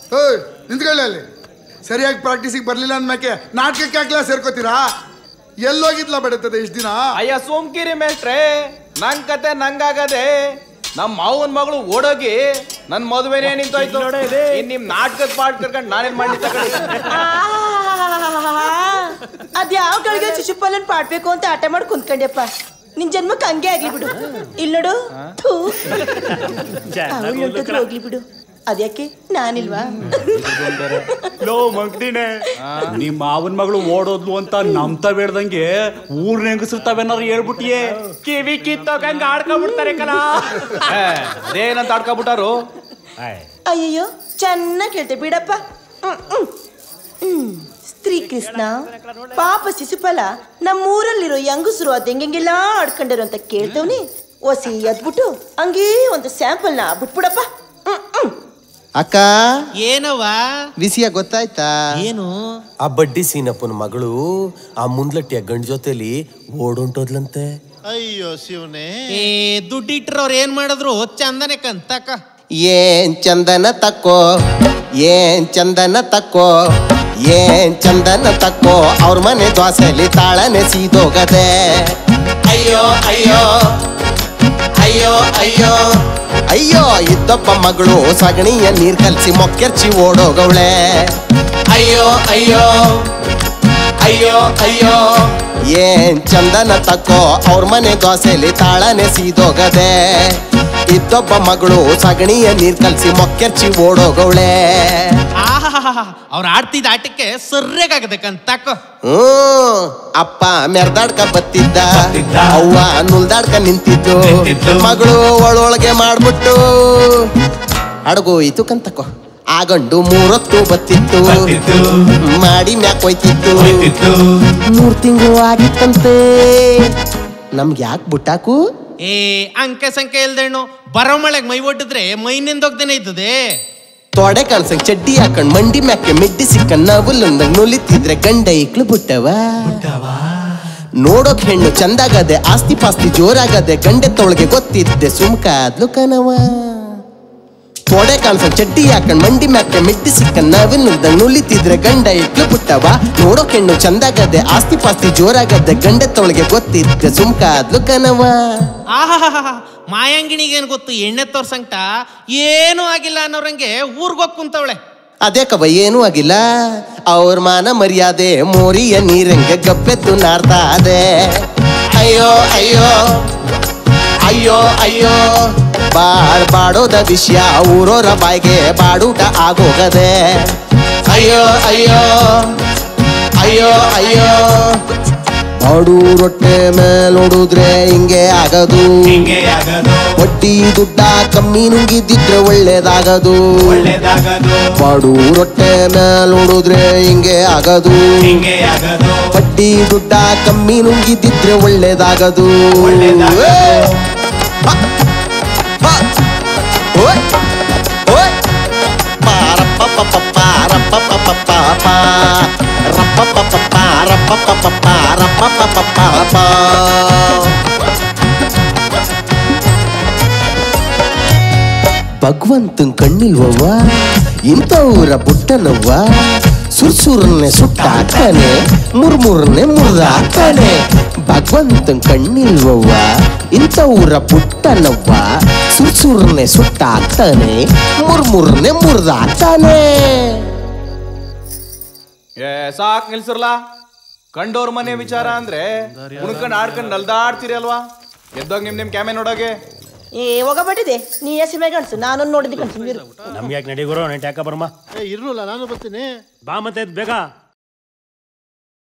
ಓಯ್ ನಿಂತ್ಕೊಳ್ಳಿ ಅಲ್ಲಿ ಸರಿಯಾಗಿ ಪ್ರಾಕ್ಟೀಸಿಗೆ ಬರ್ಲಿಲ್ಲ ಅಂದ್ಮ್ಯಾಕೆ ನಾಟಕಕ್ಕೆ ಹಾಕ್ಲಾ ಸೇರ್ಕೋತೀರಾ ಎಲ್ಲೋಗಿದ್ಲ ಬಡತದೆ ಇಷ್ಟ ದಿನ ಅಯ್ಯ ಸೋಮ್ಕಿರಿ ಮೇಷ್ಟ್ರೆ ನನ್ ಕತೆ ನಂಗಾಗದೆ ನಮ್ಮ ಮಾವನ್ ಮಗಳು ಓಡೋಗಿ ನನ್ ಮದುವೆನೇ ನಿಂತೋಯ್ತು ಇನ್ ನಿಮ್ ನಾಟಕದ ಪಾಠ ಕರ್ಕೊಂಡು ನಾನೇನ್ ಮಾಡಿ ಅದ್ಯಾವ ಗಳಿಗೆ ಶಿಶುಪಾಲನ್ ಪಾಡ್ಬೇಕು ಅಂತ ಆಟ ಮಾಡಿ ಕುಂತ್ಕೊಂಡ್ಯಪ್ಪ ನಿನ್ ಜನ್ಮಕ್ಕೆ ಹಂಗೆ ಆಗ್ಲಿ ಬಿಡು ಇಲ್ಲಿ ನೋಡು ಥೂ. ಅವ್ಳ್ ಹೊರ್ಟೋದ್ರೆ ಹೋಗ್ಲಿ ಬಿಡು ಅದ್ಯಾಕೆ ನಾನಿಲ್ವಾ ಲೋ ಮಗ್ದಿನೇ ನಿಮ್ಮ ಮಾವನ್ ಮಗಳು ಓಡೋದ್ಲು ಅಂತ ನಮ್ತ ಬೇಡ್ದಂಗೆ ಊರ್ನ ಹೆಂಗಸಿರ್ತಾವೇನಾರು ಹೇಳ್ಬಿಟ್ಟಿಯೇ ಕಿವಿ ಕಿತ್ತೋಗಂಗ ಆಡ್ಕೊಂಡ್ಬಿಡ್ತಾರೆ ಕಲ ಅದೇನಂತ ಆಡ್ಕೊಬಿಟ್ಟಾರು ಅಯ್ಯಯ್ಯೋ ಚೆನ್ನಾಗಿ ಹೇಳ್ತೆ ಬಿಡಪ್ಪ ಹ್ಮ್, ಹ್ಮ್. ಹ್ಮ್. ಸ್ತ್ರೀ ಕೃಷ್ಣ ಪಾಪ ಶಿಶುಪಾಲ ನಮ್ಮೂರಲ್ಲಿರೋ ಹೆಂಗಸರು ಅದ್ ಹೆಂಗೆಲ್ಲ ಆಡ್ಕೊಂಡಿರೋ ಅಂತ ಕೇಳ್ತವ್ನಿ ಒಸಿ ಅದ್ಬಿಟ್ಟು ಹಂಗೇ ಒಂದು ಸ್ಯಾಂಪಲ್ನ ಬಿಟ್ಬಿಡಪ್ಪ ಹ್ಮ್, ಹ್ಮ್. ಅಕ್ಕ ಏನವ್ವ ವಿಷಯ ಗೊತ್ತಾಯ್ತಾ ಏನು ಆ ಬಡ್ಡಿ ಸೀನಪ್ಪನ ಮಗಳು ಆ ಮುಂದ್ಲಟ್ಟಿಯ ಗಂಡ ಜೊತೆಲಿ ಓಡೊಂಟೋದ್ಲಂತೆ ಅಯ್ಯೋ ಶಿವನೇ ಏ ದುಡ್ಡಿಟ್ರವ್ರು ಏನ್ ಮಾಡಿದ್ರು ಚಂದನೆ ಕಂತಕ ಏನ್ ಚಂದನ ತಕ್ಕೋ ಏನ್ ಚಂದನ ತಕ್ಕೋ ಏನ್ ಚಂದನ ತಕ್ಕೋ ಅವ್ರ ಮನೆ ದ್ವಾಸೆಲಿ ತಾಳನೆ ಸೀದೋಗದೆ ಅಯ್ಯೋ ಅಯ್ಯೋ ಅಯ್ಯೋ ಅಯ್ಯೋ ಅಯ್ಯೋ ಇದ್ದೊಬ್ಬ ಮಗಳು ಸಗಣಿಯ ನೀರ್ ಕಲ್ಸಿ ಮೊಕ್ಕೆರ್ಚಿ ಓಡೋಗವಳೆ ಅಯ್ಯೋ ಅಯ್ಯೋ ಅಯ್ಯೋ ಅಯ್ಯೋ ಏನ್ ಚಂದನ ತಕ್ಕೋ ಅವ್ರ ಮನೆ ದೋಸೆಲಿ ತಾಳನೆ ಸೀದೋಗದೆ ಇದ್ದೊಬ್ಬ ಮಗಳು ಸಗಣಿಯ ನೀರ್ ಕಲ್ಸಿ ಮೊಕ್ಕೆರ್ಚಿ ಓಡೋಗವಳೆ ಅವ್ರು ಆಡ್ತಿದ್ದ ಆಟಕ್ಕೆ ಸರ್ರೇಗಾಗದೆ ಕಂತಕ ಹ್ಮ್ ಅಪ್ಪ ಮೆರ್ದಾಡ್ಕ ಬತ್ತಿದ್ದ ಅವ್ವ ನುಲ್ದಾಡ್ಕ ನಿಂತಿದ್ದು ಮಗಳು ಒಳೊಳಗೆ ಮಾಡ್ಬಿಟ್ಟು ಅಡಗೋಯ್ತು ಕಂತಕೋ ಆ ಗಂಡು ಮೂರೊತ್ತು ಬತ್ತಿತ್ತು ಮಾಡಿ ಮ್ಯಾಕ್ ಹೋಯ್ತಿತ್ತು ಮೂರ್ ತಿಂಗಳು ಆಗಿತ್ತಂತೆ ನಮ್ಗೆ ಯಾಕೆ ಬುಟ್ಟಾಕು ಏ ಅಂಕೆ ಸಂಖ್ಯೆ ಇಲ್ದೇಣ್ಣು ಬರೋ ಮಳೆಗ್ ಮೈ ಒಡ್ಡಿದ್ರೆ ಮೈ ನಿಂದೋಗ್ದೇನೆ ಇದ್ದದೆ ತೊಡೆ ಕಾಣ್ಸಂಗ್ ಚಡ್ಡಿ ಹಾಕೊಂಡ್ ಮಂಡಿ ಮ್ಯಾಕೆ ಮೆಡ್ಡಿ ಸಿಕ್ಕನ್ ನವುಲ್ಲಂದಂಗ್ ನುಲಿತಿದ್ರೆ ಗಂಡ ಇಕ್ಳು ಬಿಟ್ಟವ ನೋಡೋಕ್ ಹೆಣ್ಣು ಚಂದಾಗದೆ ಆಸ್ತಿ ಪಾಸ್ತಿ ಜೋರಾಗದೆ ಗಂಡೆ ತೊಳಗೆ ಗೊತ್ತಿದ್ದೆ ಸುಮ್ಕಾದ್ಲು ಕನವ ತೊಡೆ ಕಾಣ್ಸಂಗ್ ಚಡ್ಡಿ ಹಾಕೊಂಡ್ ಮಂಡಿ ಮ್ಯಾಕೆ ಮೆಡ್ಡಿ ಸಿಕ್ಕನ್ ನವಿಲ್ದಂಗ್ ನುಲಿತಿದ್ರೆ ಗಂಡ ಇಕ್ಳು ಬಿಟ್ಟವ ನೋಡೋಕ್ ಹೆಣ್ಣು ಚಂದಾಗದೆ ಆಸ್ತಿ ಪಾಸ್ತಿ ಜೋರಾಗದೆ ಗಂಡೆ ತೊಳಗೆ ಗೊತ್ತಿದ್ದೆ ಸುಮ್ಕಾದ್ಲು ಕನವ ಆಹಾ ಮಾಯಾಂಗಿಣಿಗೆ ಏನ್ ಗೊತ್ತು ಎಣ್ಣೆ ತೋರ್ಸಂಟ ಏನೂ ಆಗಿಲ್ಲ ಅನ್ನೋರಂಗೆ ಊರ್ಗೋಗ್ ಕುಂತವಳೆ ಅದೇ ಕವ ಏನೂ ಆಗಿಲ್ಲ ಅವ್ರ ಮಾನ ಮರ್ಯಾದೆ ಮೋರಿಯ ನೀರಂಗೆ ಗಬ್ಬೆದ್ದು ನಾರ್ತಾ ಅದೆ ಅಯ್ಯೋ ಅಯ್ಯೋ ಅಯ್ಯೋ ಅಯ್ಯೋ ಬಾಳ್ ಬಾಡೋದ ವಿಷಯ ಊರೋರ ಬಾಯ್ಗೆ ಬಾಡೂಟ ಆಗೋಗದೆ ಅಯ್ಯೋ ಅಯ್ಯೋ ಅಯ್ಯೋ ಅಯ್ಯೋ ಬಾಡು ರೊಟ್ಟೆ ಮೇಲ್ ನೋಡಿದ್ರೆ ಹಿಂಗೆ ಆಗದು ವಡ್ಡಿ ದುಡ್ಡ ಕಮ್ಮಿ ನುಂಗಿದ್ದಿದ್ರೆ ಒಳ್ಳೇದಾಗದು ಬಾಡು ರೊಟ್ಟೆ ಮೇಲ್ ನೋಡಿದ್ರೆ ಹಿಂಗೆ ಆಗದು ಬಡ್ಡಿ ದುಡ್ಡ ಕಮ್ಮಿ ನುಂಗಿದ್ದಿದ್ರೆ ಒಳ್ಳೇದಾಗದು ಏ! ಹ! ಹ! ಓಯ್! ಓಯ್! ಪಾರಪ್ಪಪ್ಪಪ್ಪ, ರಪ್ಪಪ್ಪಪ್ಪಪ್ಪ, ರಪ್ಪಪ್ಪಪ್ಪಪ್ಪ, ರಪ್ಪಪ್ಪಪ್ಪಪ್ಪ, ರಪ್ಪಪ್ಪಪ್ಪಪ್ಪ. ಭಗವಂತನ್ ಕಣ್ಣಿಲ್ವವ್ವ ಇಂಥವ್ರ ಬುಟ್ಟನವ್ವ ಸುರ್ಸುರನ್ನೇ ಸುಟ್ಟಾಕ್ತಾನೆ ಮುರ್ಮುರ್ನೆ ಮುರ್ದಾಕ್ತಾನೆ ಭಗವಂತನ್ ಕಣ್ಣಿಲ್ವವ್ವ ಇಂಥವ್ರ ಬುಟ್ಟನವ್ವ ಸುರ್ಸುರನ್ನೇ ಸುಟ್ಟಾಕ್ತಾನೆ ಮುರ್ಮುರ್ನೆ ಮುರ್ದಾಕ್ತಾನೆ ಏ ಸಾಕ್ ನಿಲ್ಸಿರ್ಲ ಕಂಡೋರ್ ಮನೆ ವಿಚಾರ ಅಂದ್ರೆ ಉಣ್ಕೊಂಡ್ ಆಡ್ಕೊಂಡ್ ನಲ್ದಾಡ್ತೀರಿ ಅಲ್ವಾ ಎದ್ದೋಗ್ ನಿಮ್ ನಿಮ್ ಕ್ಯಾಮೆ ನೋಡೋಗೆ ಏ ಹೋಗಬಿಟ್ಟಿದೆ ನೀ ಎಸಿಮೆ ಕಣ್ಸು ನಾನು ನೋಡಿದ್ದೆ ಕಣ್ಸು ನಮ್ಗೆ ಯಾಕೆ ನಡಿ ಗುರು ನೈಟ್ ಯಾಕ ಬರ್ಮ ಏ ಇರ್ನಲ್ಲ ನಾನು ಬರ್ತೀನಿ ಬಾ ಮತ್ತೆ ಎದ್ದು ಬೇಗ